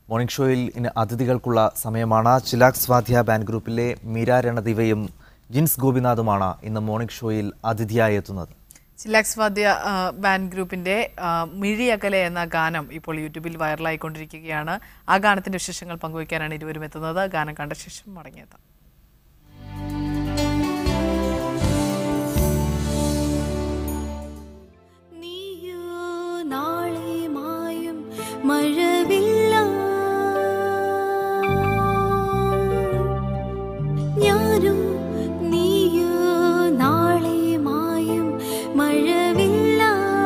Morning ഷോയിൽ ഇന്ന് അതിഥികൾക്കുള്ള സമയമാണ് ചിലാക് സ്വാധ്യ ബാൻഡ് ഗ്രൂപ്പിലെ മീര രണദിവയും ജിൻസ് ഗോപിനാഥുമാണ് ഇന്ന് മോർണിംഗ് ഷോയിൽ അതിഥിയായി എത്തുന്നത് ചിലാക്സ് വാദ്യ ആ, ബാൻഡ് ഗ്രൂപ്പിന്റെ ആ, മിഴി അകലെ എന്ന ഗാനം ഇപ്പോൾ യൂട്യൂബിൽ വൈറലായിക്കൊണ്ടിരിക്കുകയാണ് ആ ഗാനത്തിന്റെ വിശേഷങ്ങൾ പങ്കുവയ്ക്കാനാണ് ഇരുവരും എത്തുന്നത് ഗാനം കണ്ട ശേഷം മടങ്ങിയെത്താം നീയോ നാളെ മായും മഴവില്ല ഞാനും നീയോ നാളെ മായും മഴവില്ല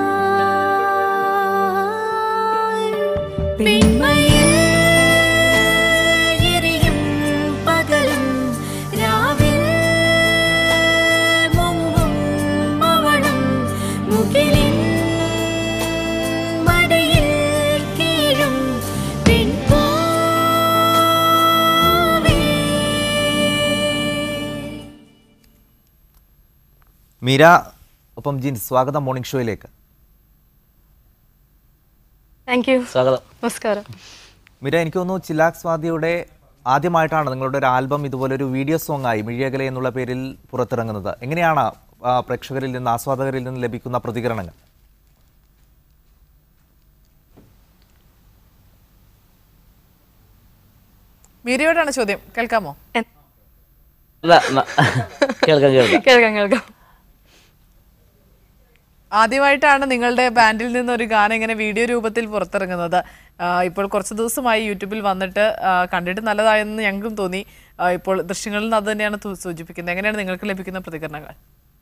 പെൺമയിൽ എരിയും പകലും രാവിൽ മുങ്ങും അവളും മുകിലിൻ മടയിൽ കീഴും പെൺപൂവേ മീര ഒപ്പം ജിൻസ് സ്വാഗതം മോർണിംഗ് ഷോയിലേക്ക് താങ്ക് യു സ്വാഗതം നമസ്കാരം മീര എനിക്ക് തോന്നുന്നു ചിലാക് സ്വാദിയുടെ ആദ്യമായിട്ടാണ് നിങ്ങളുടെ ഒരു ആൽബം ഇതുപോലെ ഒരു വീഡിയോ സോങ് ആയി മിഴിയകലെ എന്നുള്ള പേരിൽ പുറത്തിറങ്ങുന്നത് എങ്ങനെയാണ് ആ, പ്രേക്ഷകരിൽ നിന്ന് ആസ്വാദകരിൽ നിന്ന് ലഭിക്കുന്ന പ്രതികരണങ്ങൾ മീരയോടാണ് ചോദ്യം കേൾക്കാമോ അല്ല ന- കേൾക്കാം കേൾക്കാം കേൾക്കാം കേൾക്കാം ആദ്യമായിട്ടാണ് നിങ്ങളുടെ ബാൻഡിൽ നിന്ന് ഒരു ഗാനം ഇങ്ങനെ വീഡിയോ രൂപത്തിൽ പുറത്തിറങ്ങുന്നത് ആ, ഇപ്പോൾ കുറച്ച് ദിവസമായി യൂട്യൂബിൽ വന്നിട്ട് ആ, കണ്ടിട്ട് നല്ലതായെന്ന് ഞങ്ങൾക്കും തോന്നി ആ, ഇപ്പോൾ ദൃശ്യങ്ങളിൽ നിന്ന് അത് തന്നെയാണ് തു- സൂചിപ്പിക്കുന്നത് എങ്ങനെയാണ് നിങ്ങൾക്ക് ലഭിക്കുന്ന പ്രതികരണങ്ങൾ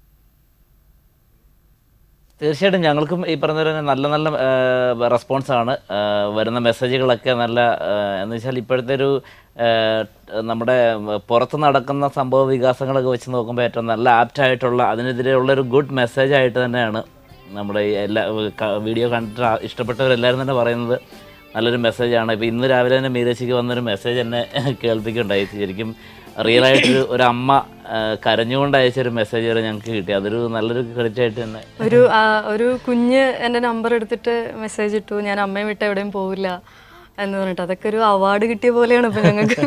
തീർച്ചയായിട്ടും ഞങ്ങൾക്കും ഈ പറഞ്ഞ പോലെ തന്നെ നല്ല നല്ല റെസ്പോൺസ് ആണ് ആ, വരുന്ന മെസ്സേജുകളൊക്കെ നല്ല ആ, എന്ന് വെച്ചാൽ ഇപ്പോഴത്തെ ഒരു ആ, നമ്മുടെ പുറത്ത് നടക്കുന്ന സംഭവ വികാസങ്ങളൊക്കെ വെച്ച് നോക്കുമ്പോൾ ഏറ്റവും നല്ല ആപ്റ്റ് ആയിട്ടുള്ള അതിനെതിരെയുള്ള ഒരു ഗുഡ് മെസ്സേജ് ആയിട്ട് തന്നെയാണ് നമ്മുടെ ഈ എല്ലാ ക- വീഡിയോ കണ്ടിട്ട് ആ- ഇഷ്ടപ്പെട്ടവരെല്ലാവരും തന്നെ പറയുന്നത് നല്ലൊരു മെസ്സേജാണ് ഇപ്പോൾ ഇന്ന് രാവിലെ തന്നെ മീരച്ചിക്ക് വന്നൊരു മെസ്സേജ് എന്നെ കേൾപ്പിക്കുകയുണ്ടായി ശരിക്കും റിയൽ ആയിട്ടൊരു ഒരു അമ്മ ആ, കരഞ്ഞുകൊണ്ട് അയച്ചൊരു മെസ്സേജ് വരെ ഞങ്ങൾക്ക് കിട്ടി അതൊരു നല്ലൊരു ക്രെഡിറ്റ് ആയിട്ട് തന്നെ ഒരു ആ, ഒരു കുഞ്ഞ് എൻ്റെ നമ്പർ എടുത്തിട്ട് മെസ്സേജ് ഇട്ടു ഞാൻ അമ്മയെ വിട്ട് എവിടെയും പോവില്ല എന്ന് പറഞ്ഞിട്ട് അതൊക്കെ ഒരു അവാർഡ് കിട്ടിയ പോലെയാണ് ഇപ്പൊ ഞങ്ങൾക്ക്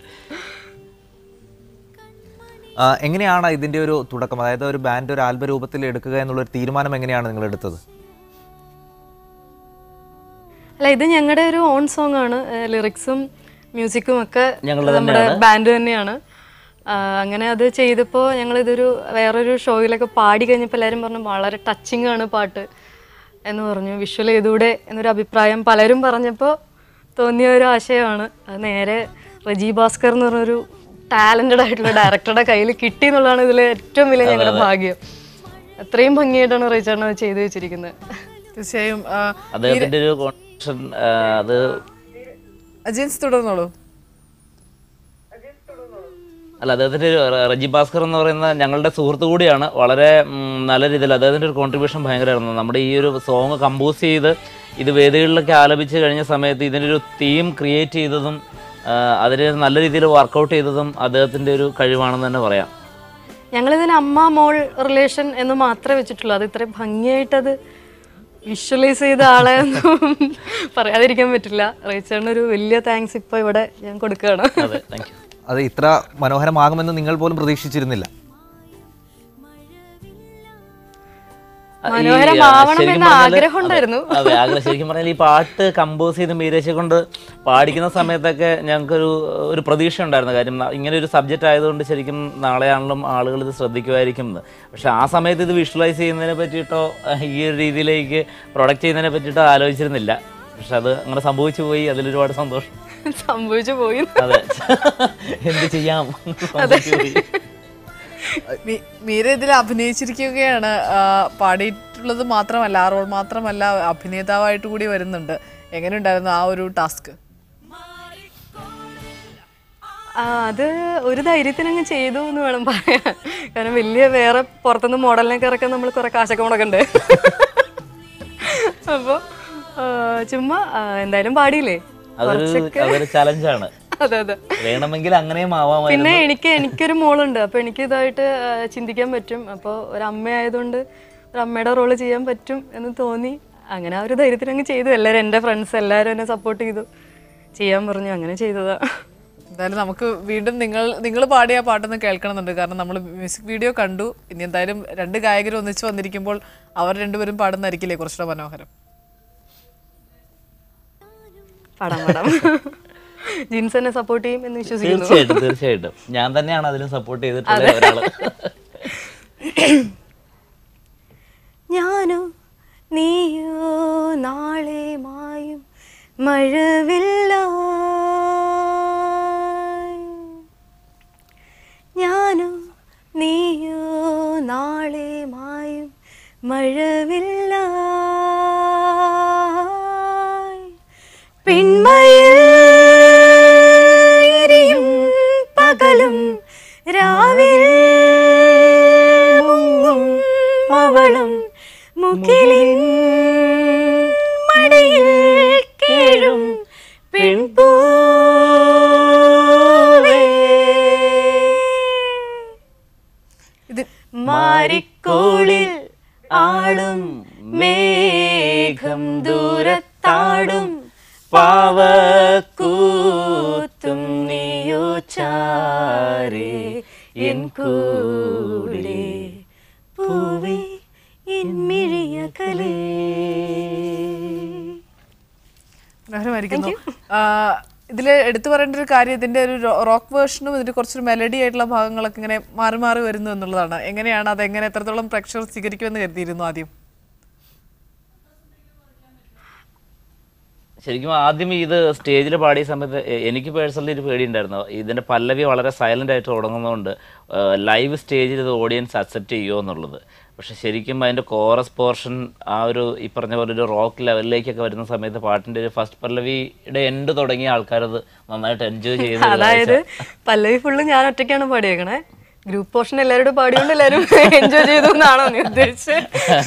ആ, എങ്ങനെയാണ് ഇതിന്റെ ഒരു തുടക്കം അതായത് ഒരു ബാൻഡ് ഒരു ആൽബം രൂപത്തിൽ എടുക്കുക എന്നുള്ള ഒരു തീരുമാനം എങ്ങനെയാണ് നിങ്ങൾ എടുത്തത് അല്ല ഇത് ഞങ്ങളുടെ ഒരു ഓൺ സോങ് ആണ് ലിറിക്സും മ്യൂസിക്കും ഒക്കെ ഞങ്ങളുടെ നമ്മുടെ ബാൻഡ് തന്നെയാണ് ആ, അങ്ങനെ അത് ചെയ്തപ്പോൾ ഞങ്ങൾ ഇതൊരു വേറൊരു ഷോയിലൊക്കെ പാടി കഴിഞ്ഞപ്പോൾ എല്ലാവരും പറഞ്ഞു വളരെ ടച്ചിങ് ആണ് പാട്ട് എന്ന് പറഞ്ഞു വിഷ്വൽ ചെയ്തൂടെ എന്നൊരു അഭിപ്രായം പലരും പറഞ്ഞപ്പോൾ തോന്നിയ ഒരു ആശയമാണ് അത് നേരെ റജി ഭാസ്കർ എന്ന് പറഞ്ഞൊരു ടാലൻറ്റഡ് ആയിട്ടുള്ള ഡയറക്ടറുടെ കയ്യിൽ കിട്ടി എന്നുള്ളതാണ് ഇതിലെ ഏറ്റവും വലിയ ഞങ്ങളുടെ ഭാഗ്യം അത്രയും ഭംഗിയായിട്ടാണ് റീച്ചേട്ടൻ അത് ചെയ്തു വെച്ചിരിക്കുന്നത് തീർച്ചയായും ആ, അദ്ദേഹത്തിൻ്റെ ഒരു കോൺട്രിബ്യൂഷൻ അത് അജിൻസ് തുടർന്നോളൂ അല്ല അദ്ദേഹത്തിൻ്റെ ഒരു റ- റജി ഭാസ്കർ എന്ന് പറയുന്ന ഞങ്ങളുടെ സുഹൃത്ത് കൂടിയാണ് വളരെ ഉം, നല്ല രീതിയിൽ അദ്ദേഹത്തിൻ്റെ ഒരു കോൺട്രിബ്യൂഷൻ ഭയങ്കരമായിരുന്നു നമ്മുടെ ഈ ഒരു സോങ് കമ്പോസ് ചെയ്ത് ഇത് വേദികളിലൊക്കെ ആലപിച്ച് കഴിഞ്ഞ സമയത്ത് ഇതിനൊരു തീം ക്രിയേറ്റ് ചെയ്തതും ആ, അതിന് നല്ല രീതിയിൽ വർക്കൗട്ട് ചെയ്തതും അദ്ദേഹത്തിൻ്റെ ഒരു കഴിവാണെന്ന് തന്നെ പറയാം ഞങ്ങളിതിന് അമ്മ മോൾ റിലേഷൻ എന്ന് മാത്രമേ വെച്ചിട്ടുള്ളൂ അത് ഇത്രയും ഭംഗിയായിട്ടത് വിഷ്വലൈസ് ചെയ്ത ആളെ ഒന്നും പറയാതിരിക്കാൻ പറ്റില്ല റേച്ചേറിന് ഒരു വലിയ താങ്ക്സ് ഇപ്പോൾ ഇവിടെ ഞാൻ കൊടുക്കുകയാണ് അതെ താങ്ക് യു അത് ഇത്ര മനോഹരമാകുമെന്ന് നിങ്ങൾ പോലും പ്രതീക്ഷിച്ചിരുന്നില്ല മനോഹരമാവണം എന്ന ആഗ്രഹം ഉണ്ടായിരുന്നു അതെ ആഗ്രഹം ശരിക്കും പറഞ്ഞാൽ ഈ പാട്ട് കമ്പോസ് ചെയ്ത് മീരേശ കൊണ്ട് പാടിക്കുന്ന സമയത്തൊക്കെ ഞങ്ങൾക്കൊരു ഒരു പ്രതീക്ഷ ഉണ്ടായിരുന്നു കാര്യം ന- ഇങ്ങനെ ഒരു സബ്ജക്റ്റ് ആയതുകൊണ്ട് ശരിക്കും നാളെയാണെങ്കിലും ആളുകൾ ഇത് ശ്രദ്ധിക്കുമായിരിക്കും എന്ന് പക്ഷെ ആ സമയത്ത് ഇത് വിഷ്വലൈസ് ചെയ്യുന്നതിനെ പറ്റിയിട്ടോ അഹ് ഈ ഒരു രീതിയിലേക്ക് പ്രൊഡക്റ്റ് ചെയ്യുന്നതിനെ പറ്റിയിട്ടോ ആലോചിച്ചിരുന്നില്ല പക്ഷെ അത് അങ്ങനെ സംഭവിച്ചു പോയി അതിലൊരുപാട് സന്തോഷം സംഭവിച്ചു പോയി അതെ എന്ത് ചെയ്യാം സംഭവിച്ചു പോയി. മീ- മീര ഇതിൽ അഭിനയിച്ചിരിക്കുകയാണ് ആ, പാടിയിട്ടുള്ളത് മാത്രമല്ല ആ റോൾ മാത്രമല്ല അഭിനേതാവായിട്ട് കൂടി വരുന്നുണ്ട് എങ്ങനെയുണ്ടായിരുന്നു ആ ഒരു ടാസ്ക് ആ, അത് ഒരു ധൈര്യത്തിന് അങ്ങ് ചെയ്തു എന്ന് വേണം പറയാൻ കാരണം വലിയ വേറെ പുറത്തുനിന്ന് മോഡലിനൊക്കെ ഇറക്കാൻ നമ്മൾ കുറെ കാശൊക്കെ മുടക്കണ്ടേ അപ്പോൾ ചുമ്മാ ആ, എന്തായാലും പാടിയില്ലേ അതൊരു അതൊരു ചലഞ്ചാണ് അതെ അതെ വേണമെങ്കിൽ അങ്ങനെയും ആവാമായിരുന്നു പിന്നെ എനിക്ക് എനിക്കൊരു മോളുണ്ട് അപ്പൊ എനിക്ക് ഇതായിട്ട് ആ, ചിന്തിക്കാൻ പറ്റും അപ്പോൾ ഒരു അമ്മയായതുകൊണ്ട് ഒരു അമ്മയുടെ റോള് ചെയ്യാൻ പറ്റും എന്ന് തോന്നി അങ്ങനെ ആ ഒരു ധൈര്യത്തിന് അങ്ങ് ചെയ്തു എല്ലാവരും എൻ്റെ ഫ്രണ്ട്സ് എല്ലാവരും എന്നെ സപ്പോർട്ട് ചെയ്തു ചെയ്യാൻ പറഞ്ഞു അങ്ങനെ ചെയ്തതാ എന്തായാലും നമുക്ക് വീണ്ടും നിങ്ങൾ നിങ്ങൾ പാടിയ ആ പാട്ടൊന്ന് കേൾക്കണമെന്നുണ്ട് കാരണം നമ്മൾ മ്യൂസിക് വീഡിയോ കണ്ടു ഇനി എന്തായാലും രണ്ട് ഗായകർ ഒന്നിച്ച് വന്നിരിക്കുമ്പോൾ അവർ രണ്ടുപേരും പാടുന്നതായിരിക്കില്ലേ കുറച്ചുകൂടെ മനോഹരം പാടാം പാടാം ജീൻസ് എന്നെ സപ്പോർട്ട് ചെയ്യും എന്ന് വിശ്വസിക്കുന്നു തീർച്ചയായിട്ടും തീർച്ചയായിട്ടും ഞാൻ തന്നെയാണ് അതിന് സപ്പോർട്ട് ചെയ്തിട്ടുള്ള ഒരാള് ഞാനോ നീയോ നാളെ മായും മഴവില്ല ഞാനോ നീയോ നാളെ മായും മഴവില്ല പിന്മയിൽ എരിയും പകലും രാവിൽ മുങ്ങും അവളും മുകിലിൻ മടിയിൽ കീഴും പെൺപൂവേ ഇത് മാരിക്കോളിൽ ആളും മേഘം ദൂരത്താടും പാവക്കൂത്തും നീയോ ചാരേ എൻ കൂടെ പൂവേ എൻ മിഴിയകലേ മനോഹരമായിരിക്കുന്നു ഇതിൽ എടുത്തു പറയേണ്ട ഒരു കാര്യം ഇതിന്റെ ഒരു റോക്ക് വേർഷനും ഇതിന്റെ കുറച്ചൊരു മെലഡി ആയിട്ടുള്ള ഭാഗങ്ങളൊക്കെ ഇങ്ങനെ മാറി മാറി വരുന്നു എന്നുള്ളതാണ് എങ്ങനെയാണ് അത് എങ്ങനെ എത്രത്തോളം പ്രേക്ഷകർ സ്വീകരിക്കുമെന്ന് കരുതിയിരുന്നു ആദ്യം ശരിക്കും ആദ്യം ഇത് സ്റ്റേജിൽ പാടിയ സമയത്ത് എ- എനിക്ക് പേഴ്സണലി ഒരു പേടിയുണ്ടായിരുന്നു ഇതിന്റെ പല്ലവി വളരെ സൈലന്റ് ആയിട്ട് തുടങ്ങുന്നതുകൊണ്ട് ലൈവ് സ്റ്റേജിൽ ഇത് ഓഡിയൻസ് അക്സെപ്റ്റ് ചെയ്യുമോ എന്നുള്ളത് പക്ഷെ ശരിക്കും അതിന്റെ കോറസ് പോർഷൻ ആ ഒരു ഈ പറഞ്ഞ പോലെ ഒരു റോക്ക് ലെവലിലേക്കൊക്കെ വരുന്ന സമയത്ത് പാട്ടിന്റെ ഒരു ഫസ്റ്റ് പല്ലവിയുടെ എൻഡ് തുടങ്ങിയ ആൾക്കാരത് നന്നായിട്ട് എൻജോയ് ചെയ്ത് അതായത് പല്ലവി ഫുള്ള് ഞാൻ ഒറ്റയ്ക്കാണ് പാടിയേക്കണേ ഗ്രൂപ്പ് പോർഷൻ എല്ലാവരോടും പാടിയോണ്ട് എല്ലാവരും എൻജോയ് ചെയ്തു എന്നാണോ നീ ഉദ്ദേശിച്ചത്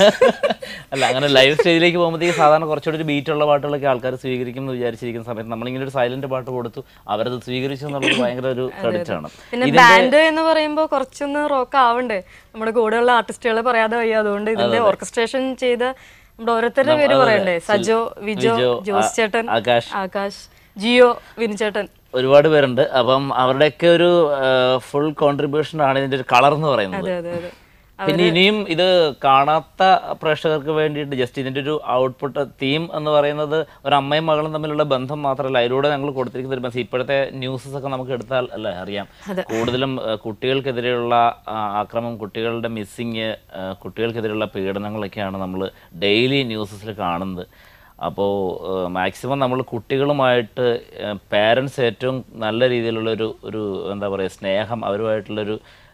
അല്ല അങ്ങനെ ലൈവ് സ്റ്റേജിലേക്ക് പോകുമ്പോഴത്തേക്ക് സാധാരണ കുറച്ചുകൂടി ഒരു ബീറ്റ് ഉള്ള പാട്ടുകളൊക്കെ ആൾക്കാർ സ്വീകരിക്കും എന്ന് വിചാരിച്ചിരിക്കുന്ന സമയത്ത് നമ്മളിങ്ങനെ ഒരു സൈലന്റ് പാട്ട് കൊടുത്തു അവരത് സ്വീകരിച്ചു എന്നുള്ളത് ഭയങ്കര ഒരു ക്രെഡിറ്റ് ആണ് പിന്നെ ബാൻഡ് എന്ന് പറയുമ്പോൾ കുറച്ചൊന്ന് റോക്ക് ആവണ്ടേ നമ്മുടെ കൂടെയുള്ള ആർട്ടിസ്റ്റുകളെ പറയാതെ വയ്യ അതുകൊണ്ട് ഇതിന്റെ ഓർക്കസ്ട്രേഷൻ ചെയ്ത നമ്മുടെ ഓരോരുത്തരുടെ പേര് പറയണ്ടേ സജോ വിജോ വിജോ, ജോസ് ആ- ചേട്ടൻ ആകാശ്. ആകാശ് ജിയോ വിനുചേട്ടൻ ഒരുപാട് പേരുണ്ട് അപ്പം അവരുടെയൊക്കെ ഒരു ഫുൾ കോൺട്രിബ്യൂഷൻ ആണ് ഇതിന്റെ ഒരു കളർ എന്ന് പറയുന്നത് അതെ അതെ അതെ പിന്നെ ഇനിയും ഇത് കാണാത്ത പ്രേക്ഷകർക്ക് വേണ്ടിയിട്ട് ജസ്റ്റ് ഇതിന്റെ ഒരു ഔട്ട്പുട്ട് തീം എന്ന് പറയുന്നത് ഒരു അമ്മയും മകളും തമ്മിലുള്ള ബന്ധം മാത്രമല്ല അതിലൂടെ ഞങ്ങൾ കൊടുത്തിരിക്കുന്ന ഒരു ബന്ധം ഇപ്പോഴത്തെ ന്യൂസസ് ഒക്കെ നമുക്ക് എടുത്താൽ അല്ലേ അറിയാം കൂടുതലും ആ, കുട്ടികൾക്കെതിരെയുള്ള ആ, ആക്രമം കുട്ടികളുടെ മിസ്സിങ് കുട്ടികൾക്കെതിരെയുള്ള പീഡനങ്ങളൊക്കെയാണ് നമ്മൾ ഡെയിലി ന്യൂസസിൽ കാണുന്നത് അപ്പോൾ മാക്സിമം നമ്മൾ കുട്ടികളുമായിട്ട് പേരൻസ് ഏറ്റവും നല്ല രീതിയിലുള്ള ഒരു ഒരു എന്താ പറയുക സ്നേഹം അവരുമായിട്ടുള്ളൊരു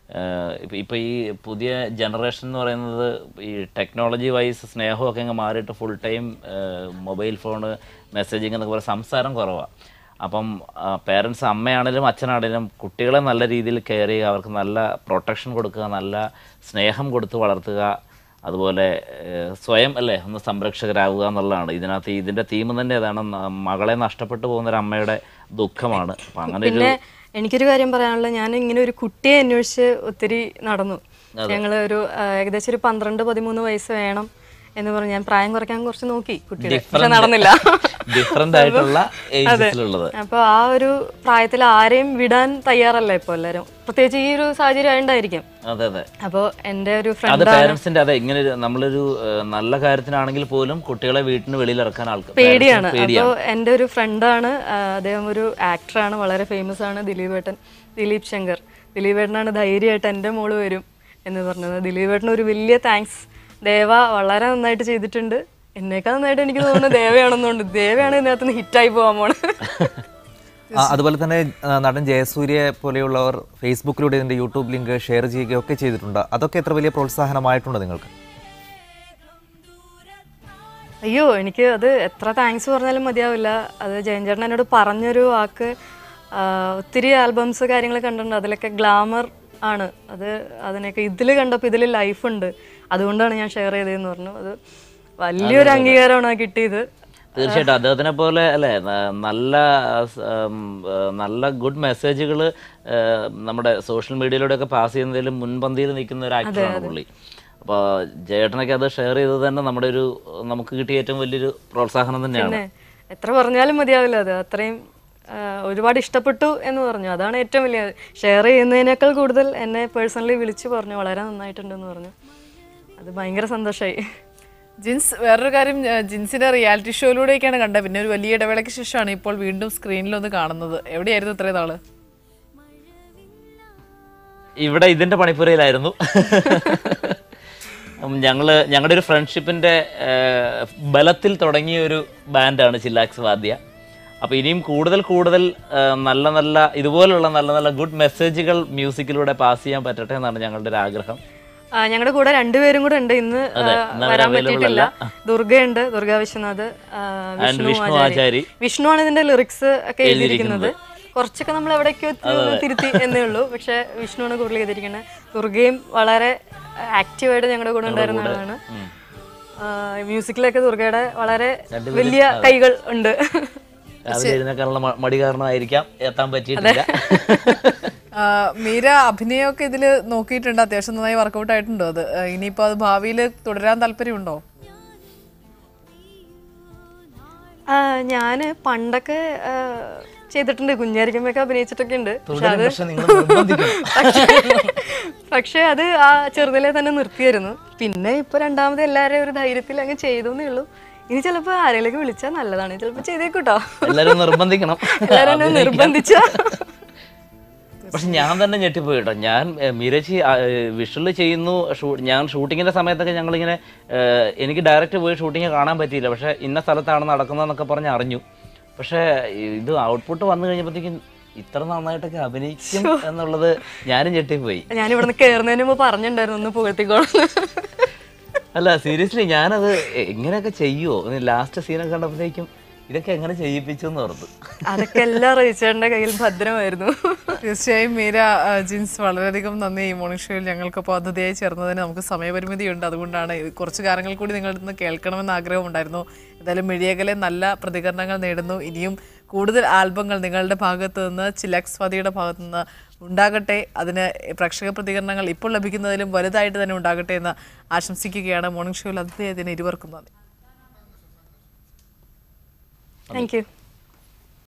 ഇപ്പം ഇപ്പോൾ ഈ പുതിയ ജനറേഷൻ എന്ന് പറയുന്നത് ഈ ടെക്നോളജി വൈസ് സ്നേഹമൊക്കെ അങ്ങ് മാറിയിട്ട് full time mobile phone messaging എന്നൊക്കെ പറയുക സംസാരം കുറവാണ് അപ്പം പേരൻസ് അമ്മയാണേലും അച്ഛനാണേലും കുട്ടികളെ നല്ല രീതിയിൽ കെയർ ചെയ്യുക അവർക്ക് നല്ല പ്രൊട്ടക്ഷൻ കൊടുക്കുക നല്ല സ്നേഹം കൊടുത്ത് വളർത്തുക അതുപോലെ ഏഹ്, സ്വയം അല്ലേ ഒന്ന് സംരക്ഷകരാകുക എന്നുള്ളതാണ് ഇതിനകത്ത് ഇതിന്റെ തീം തന്നെ അതാണ് ന- മകളെ നഷ്ടപ്പെട്ടു പോകുന്ന ഒരു അമ്മയുടെ ദുഃഖമാണ് അപ്പം അങ്ങനെ ഒരു പിന്നെ എനിക്കൊരു കാര്യം പറയാനുള്ളത് ഞാൻ ഇങ്ങനെ ഒരു കുട്ടിയെ അന്വേഷിച്ച് ഒത്തിരി നടന്നു ഞങ്ങൾ ഒരു ആ, ഏകദേശം ഒരു പന്ത്രണ്ട് പതിമൂന്ന് വയസ്സ് വേണം എന്ന് പറഞ്ഞ് ഞാൻ പ്രായം കുറയ്ക്കാൻ കുറച്ച് നോക്കി കുട്ടിയുടെ പക്ഷെ നടന്നില്ല ഡിഫറെന്റ് ആയിട്ടുള്ള ഏജസിലുള്ളത് അപ്പൊ ആ ഒരു പ്രായത്തിൽ ആരെയും വിടാൻ തയ്യാറല്ല ഇപ്പൊ എല്ലാരും പ്രത്യേകിച്ച് ഈ ഒരു സാഹചര്യം ആയതുകൊണ്ടായിരിക്കും അതെ അതെ അപ്പോൾ എൻ്റെ ഒരു അത് ഫ്രണ്ട് പേരൻസിന്റെ അതെ ഇങ്ങനെ ഒരു- നമ്മളൊരു ഏഹ്, നല്ല കാര്യത്തിനാണെങ്കിൽ പോലും കുട്ടികളെ വീട്ടിന് വെളിയിൽ ഇറക്കാൻ ആൾക്ക് പേടിയാണ് parents ന് പേടിയാണ് അപ്പോൾ എൻ്റെ ഒരു ഫ്രണ്ടാണ് അദ്ദേഹം ഒരു ആക്ടറാണ് വളരെ ഫേമസ് ആണ് ദിലീപ് ഏട്ടൻ ദിലീപ് ശങ്കർ ദിലീപ് ഏട്ടനാണ് ധൈര്യമായിട്ട് എൻ്റെ മോള് വരും എന്ന് പറഞ്ഞത് ദിലീപ് ഏട്ടന് ഒരു വലിയ താങ്ക്സ് ദേവ വളരെ നന്നായിട്ട് ചെയ്തിട്ടുണ്ട് എന്നേക്കാൾ നന്നായിട്ട് എനിക്ക് തോന്നുന്നു ദേവയാണെന്നുണ്ട് ദേവയാണ് ഇതിനകത്ത് നിന്ന് ഹിറ്റായി പോകാൻ പോണത് ആ, അതുപോലെ തന്നെ ആ, നടൻ ജയസൂര്യ പോലെയുള്ളവർ ഫേസ്ബുക്കിലൂടെ ഇതിന്റെ യൂട്യൂബ് ലിങ്ക് ഷെയർ ചെയ്യുകയൊക്കെ ചെയ്തിട്ടുണ്ട് അതൊക്കെ എത്ര വലിയ പ്രോത്സാഹനമായിട്ടുണ്ട് നിങ്ങൾക്ക് അയ്യോ എനിക്ക് അത് എത്ര താങ്ക്സ് പറഞ്ഞാലും മതിയാവില്ല അത് ജയൻ ചേട്ടൻ എന്നോട് പറഞ്ഞൊരു വാക്ക് ആ, ഒത്തിരി ആൽബംസ് കാര്യങ്ങൾ കണ്ടിട്ടുണ്ട് അതിലൊക്കെ ഗ്ലാമർ ആണ് അത് അതിനൊക്കെ ഇതിൽ കണ്ടപ്പോൾ ഇതിൽ ലൈഫ് ഉണ്ട് അതുകൊണ്ടാണ് ഞാൻ ഷെയർ ചെയ്തതെന്ന് പറഞ്ഞു അത് വലിയൊരു അംഗീകാരമാണ് ആ കിട്ടിയത് തീർച്ചയായിട്ടും അദ്ദേഹത്തിനെ പോലെ അല്ലേ ന- നല്ല സ്, ഉം, ഏഹ്, നല്ല ഗുഡ് മെസ്സേജുകൾ നമ്മുടെ സോഷ്യൽ മീഡിയയിലൂടെയൊക്കെ പാസ് ചെയ്യുന്നതിൽ മുൻപന്തിയിൽ നിൽക്കുന്ന ഒരു ആക്ടറാണ് പുള്ളി അപ്പോൾ ജയേട്ടനൊക്കെ അത് ഷെയർ ചെയ്തത് തന്നെ നമ്മുടെ ഒരു നമുക്ക് കിട്ടിയ ഏറ്റവും വലിയൊരു പ്രോത്സാഹനം തന്നെയാണ് പിന്നെ എത്ര പറഞ്ഞാലും മതിയാവില്ല അത് അത്രയും ആ, ഒരുപാട് ഇഷ്ടപ്പെട്ടു എന്ന് പറഞ്ഞു അതാണ് ഏറ്റവും വലിയ ഷെയർ ചെയ്യുന്നതിനേക്കാൾ കൂടുതൽ എന്നെ പേഴ്സണലി വിളിച്ചു പറഞ്ഞു വളരെ നന്നായിട്ടുണ്ടെന്ന് പറഞ്ഞു അത് ഭയങ്കര സന്തോഷമായി ജിൻസ് വേറൊരു കാര്യം ആ, ജിൻസിന്റെ റിയാലിറ്റി ഷോയിലൂടെയൊക്കെയാണ് കണ്ടത് പിന്നെ ഒരു വലിയ ഇടവേളയ്ക്ക് ശേഷമാണ് ഇപ്പോൾ വീണ്ടും സ്ക്രീനിലൊന്ന് കാണുന്നത് എവിടെയായിരുന്നു ഇത്രയും നാള് ഇവിടെ ഇതിന്റെ പണിപ്പുരയിലായിരുന്നു ഉം, ഞങ്ങള് ഞങ്ങളുടെ ഒരു ഫ്രണ്ട്ഷിപ്പിന്റെ ഏഹ്, ബലത്തിൽ തുടങ്ങിയ ഒരു ബാൻഡാണ് ചില്ലാക്സ് വാദ്യ അപ്പൊ ഇനിയും കൂടുതൽ കൂടുതൽ ഏഹ്, നല്ല നല്ല ഇതുപോലുള്ള നല്ല നല്ല ഗുഡ് മെസ്സേജുകൾ മ്യൂസിക്കിലൂടെ പാസ് ചെയ്യാൻ പറ്റട്ടെ എന്നാണ് ഞങ്ങളുടെ ഒരു ആഗ്രഹം ആ, ഞങ്ങളുടെ കൂടെ രണ്ടുപേരും കൂടെ ഉണ്ട് ഇന്ന് ആ, അതെ, ഇന്ന് അവർ വരാൻ available പറ്റിയിട്ടില്ല അല്ല. ദുർഗയുണ്ട് ദുർഗ വിശ്വനാഥ് ആ, And വിഷ്ണു വിഷ്ണു ആചാരി. ആചാരി വിഷ്ണുവാണ് ഇതിന്റെ ലിറിക്സ് ഒക്കെ എഴുതിയിരിക്കുന്നത് കുറച്ചൊക്കെ നമ്മൾ എവിടേക്കോ ഇത്തിരി ഒന്ന് തിരുത്തി എന്നേ ഉള്ളൂ പക്ഷെ വിഷ്ണുവാണ് കൂടുതൽ ചെയ്തിരിക്കുന്നത് ദുർഗയും വളരെ ആക്റ്റീവായിട്ട് ഞങ്ങളുടെ കൂടെ ഉണ്ടായിരുന്ന ആളാണ് മ്യൂസിക്കിലൊക്കെ ദുർഗയുടെ വളരെ വലിയ കൈകൾ ഉണ്ട് രാവിലെ എഴുന്നേക്കാനുള്ള മ- മടി കാരണമായിരിക്കാം എത്താൻ പറ്റിയിട്ടില്ല ആ, മീര അഭിനയമൊക്കെ ഇതിൽ നോക്കിയിട്ടുണ്ട് അത്യാവശ്യം നന്നായി വർക്കൗട്ട് ആയിട്ടുണ്ടോ അത് ആ, ഇനിയിപ്പോ അത് ഭാവിയിൽ തുടരാൻ താല്പര്യമുണ്ടോ ആ, ഞാന് പണ്ടൊക്കെ ആ, ചെയ്തിട്ടുണ്ട് കുഞ്ഞായിരിക്കുമ്പോഴൊക്കെ അഭിനയിച്ചിട്ടൊക്കെ ഉണ്ട് പക്ഷെ അത് പക്ഷെ നിങ്ങൾ നിർബന്ധിക്കണം പക്ഷെ അത് ആ ചെറുതിലെ തന്നെ നിർത്തിയായിരുന്നു പിന്നെ ഇപ്പൊ രണ്ടാമത് എല്ലാവരെയും ഒരു ധൈര്യത്തിൽ അങ്ങ് ചെയ്തോന്നേ ഉള്ളൂ ഇനി ചിലപ്പോ ആരെങ്കിലും വിളിച്ചാൽ നല്ലതാണ് ചിലപ്പോ ചെയ്തേക്കൂട്ടോ എല്ലാരും നിർബന്ധിക്കണം എല്ലാരും എന്നെ നിർബന്ധിച്ച പക്ഷെ ഞാൻ തന്നെ ഞെട്ടിപ്പോയി കേട്ടോ ഞാൻ ഏഹ്, മീരച്ചി വിഷ്വൽ ചെയ്യുന്നു ഷൂ- ഞാൻ ഷൂട്ടിങ്ങിന്റെ സമയത്തൊക്കെ ഞങ്ങളിങ്ങനെ ഏഹ്, എനിക്ക് ഡയറക്റ്റ് പോയി ഷൂട്ടിങ് കാണാൻ പറ്റിയില്ല പക്ഷെ ഇന്ന സ്ഥലത്താണ് നടക്കുന്നതെന്നൊക്കെ പറഞ്ഞ് അറിഞ്ഞു പക്ഷെ ഇത് ഔട്ട്പുട്ട് വന്നു കഴിഞ്ഞപ്പോഴത്തേക്കും ഇത്ര നന്നായിട്ടൊക്കെ അഭിനയിക്കും എന്നുള്ളത് ഞാനും ഞെട്ടിപ്പോയി ഞാൻ ഇവിടുന്ന് കയറുന്നതിന് മുമ്പ് പറഞ്ഞിട്ടുണ്ടായിരുന്നു ഒന്ന് പുകഴ്ത്തിക്കോളാം അല്ല സീരിയസ്ലി ഞാനത് എങ്ങനെയൊക്കെ ചെയ്യുമോ ലാസ്റ്റ് സീനൊക്കെ കണ്ടപ്പോഴത്തേക്കും ഇതൊക്കെ എങ്ങനെ ചെയ്യിപ്പിച്ചു എന്ന് ഓർത്തു അതൊക്കെ എല്ലാം റീച്ചേറിന്റെ കയ്യിൽ ഭദ്രമായിരുന്നു തീർച്ചയായും മീര ആ, ജിൻസ് വളരെയധികം നന്ദി ഈ മോർണിംഗ് ഷോയിൽ ഞങ്ങൾക്കൊപ്പം അതിഥിയായി ചേർന്നതിന് നമുക്ക് സമയപരിമിതിയുണ്ട് അതുകൊണ്ടാണ് ഇത് കുറച്ച് കാര്യങ്ങൾ കൂടി നിങ്ങളുടെ നിന്ന് കേൾക്കണമെന്ന് ആഗ്രഹമുണ്ടായിരുന്നു എന്തായാലും മിഴിയകലെ നല്ല പ്രതികരണങ്ങൾ നേടുന്നു ഇനിയും കൂടുതൽ ആൽബങ്ങൾ നിങ്ങളുടെ ഭാഗത്ത് നിന്ന് ചിലക്സ് വാദിയുടെ ഭാഗത്ത് നിന്ന് ഉണ്ടാകട്ടെ അതിന് പ്രേക്ഷക പ്രതികരണങ്ങൾ ഇപ്പോൾ ലഭിക്കുന്നതിലും വലുതായിട്ട് തന്നെ ഉണ്ടാകട്ടെ എന്ന് ആശംസിക്കുകയാണ് മോർണിംഗ് ഷോയിൽ അതിഥിയായതിന് ഇരുവർക്കും നന്ദി താങ്ക് യു